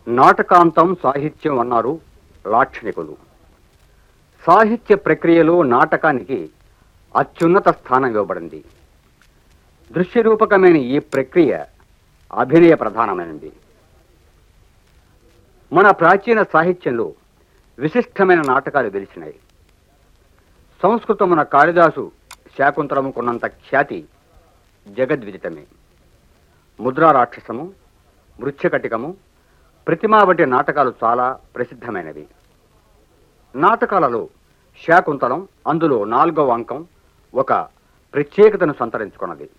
నాటకాంతం సాహిత్యం అన్నారు లాక్షణికులు సాహిత్య ప్రక్రియలో నాటకానికి అత్యున్నత స్థానం ఇవ్వబడింది దృశ్యరూపకమైన ఈ ప్రక్రియ అభినయ ప్రధానమైనది మన ప్రాచీన సాహిత్యంలో విశిష్టమైన నాటకాలు వెలిసినాయి సంస్కృతమున కాళిదాసు శాకుంతలముకున్నంత ఖ్యాతి జగద్విదితమే ముద్రా రాక్షసము మృచ్ఛకటికము ప్రతిమా వంటి నాటకాలు చాలా ప్రసిద్ధమైనవి నాటకాలలో శాకుంతలం అందులో నాలుగవ అంకం ఒక ప్రత్యేకతను సంతరించుకున్నది